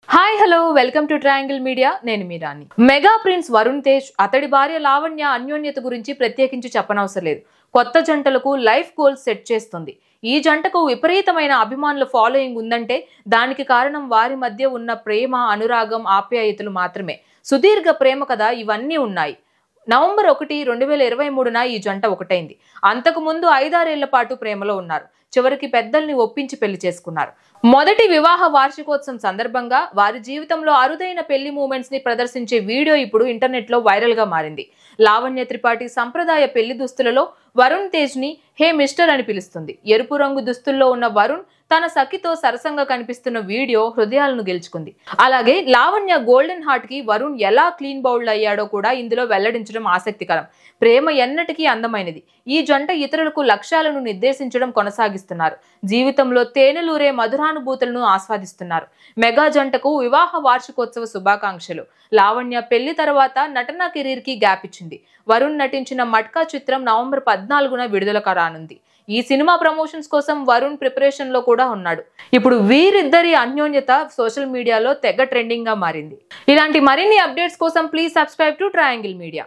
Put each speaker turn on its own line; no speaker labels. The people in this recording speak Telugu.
hi hello welcome to triangle media నేను మీరాని మెగా ప్రిన్స్ వరుణ్ తేజ్ అతడి భార్య లావణ్య అన్యోన్యత గురించి ప్రత్యేకించి చెప్పనవసరం లేదు కొత్త జంటలకు లైఫ్ గోల్స్ సెట్ చేస్తుంది ఈ జంటకు విపరీతమైన అభిమానుల ఫాలోయింగ్ ఉందంటే దానికి కారణం వారి మధ్య ఉన్న ప్రేమ అనురాగం ఆప్యాయతలు మాత్రమే సుదీర్ఘ ప్రేమ కథ ఇవన్నీ ఉన్నాయి నవంబర్ ఒకటి రెండు వేల ఇరవై మూడున ఈ జంట ఒకటైంది అంతకు ముందు ఐదారేళ్ల పాటు ప్రేమలో ఉన్నారు చివరికి పెద్దల్ని ఒప్పించి పెళ్లి చేసుకున్నారు మొదటి వివాహ వార్షికోత్సవం సందర్భంగా వారి జీవితంలో అరుదైన పెళ్లి మూమెంట్స్ ని ప్రదర్శించే వీడియో ఇప్పుడు ఇంటర్నెట్ లో వైరల్ గా మారింది లావణ్య త్రిపాఠి సంప్రదాయ పెళ్లి దుస్తులలో వరుణ్ తేజ్ ని హే మిస్టర్ అని పిలుస్తుంది ఎరుపు రంగు దుస్తుల్లో ఉన్న వరుణ్ తన సఖితో సరసంగా కనిపిస్తున్న వీడియో హృదయాలను గెలుచుకుంది అలాగే లావణ్య గోల్డెన్ హార్ట్ కి వరుణ్ ఎలా క్లీన్ బౌల్డ్ అయ్యాడో కూడా ఇందులో వెల్లడించడం ఆసక్తికరం ప్రేమ ఎన్నటికీ అందమైనది ఈ జంట ఇతరులకు లక్ష్యాలను నిర్దేశించడం కొనసాగిస్తున్నారు జీవితంలో తేనెలూరే మధురానుభూతులను ఆస్వాదిస్తున్నారు మెగా జంటకు వివాహ వార్షికోత్సవ శుభాకాంక్షలు లావణ్య పెళ్లి తర్వాత నటనా కెరీర్ కి గ్యాప్ ఇచ్చింది వరుణ్ నటించిన మట్కా చిత్రం నవంబర్ పద్నాలుగున విడుదల కానుంది ఈ సినిమా ప్రమోషన్స్ కోసం వరుణ్ ప్రిపరేషన్ లో కూడా ఉన్నాడు ఇప్పుడు వీరిద్దరి అన్యోన్యత సోషల్ మీడియాలో తెగ ట్రెండింగ్ గా మారింది ఇలాంటి మరిన్ని అప్డేట్స్ కోసం please subscribe to triangle media